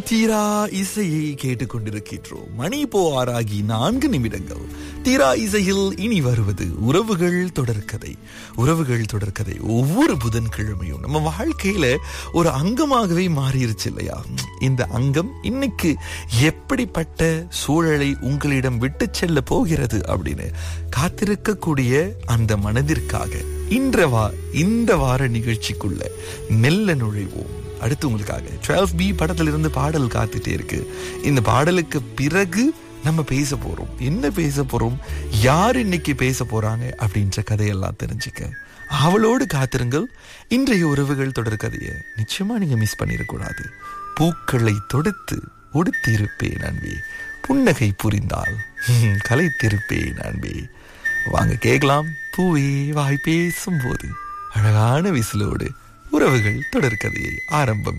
தீரா இசையை கேட்டுக்கொண்டிருக்கின்றோம் மணி போ ஆறாகி நான்கு நிமிடங்கள் தீரா இசையில் இனி வருவது உறவுகள் தொடர்கதை உறவுகள் தொடர்கதை ஒவ்வொரு புதன்கிழமையும் நம்ம வாழ்க்கையில ஒரு அங்கமாகவே மாறிருச்சு இல்லையா இந்த அங்கம் இன்னைக்கு எப்படிப்பட்ட சூழலை உங்களிடம் விட்டு செல்ல போகிறது அப்படின்னு காத்திருக்கக்கூடிய அந்த மனதிற்காக இன்ற வா இந்த வார நிகழ்ச்சிக்குள்ள மெல்ல நுழைவோம் அடுத்து உங்களுக்காக 12 பி படத்திலிருந்து பாடல் காத்துட்டே இருக்கு இந்த பாடலுக்கு பிறகு நம்ம பேச போறோம் என்ன பேச போறோம் யார் இன்னைக்கு பேச போறாங்க அப்படின்ற கதையெல்லாம் தெரிஞ்சுக்க அவளோடு காத்திருங்கள் இன்றைய உறவுகள் தொடர் கதையை நிச்சயமா நீங்க மிஸ் பண்ணிடக்கூடாது பூக்களை தொடுத்து உடுத்திருப்பேன் அன்பே புன்னகை புரிந்தால் ஹம், கலைத்திருப்பேன் அன்பே வாங்க கேட்கலாம் பூவே வாய் பேசும்போது அழகான விசிலோடு உறவுகள் தொடர்கதையை ஆரம்பம்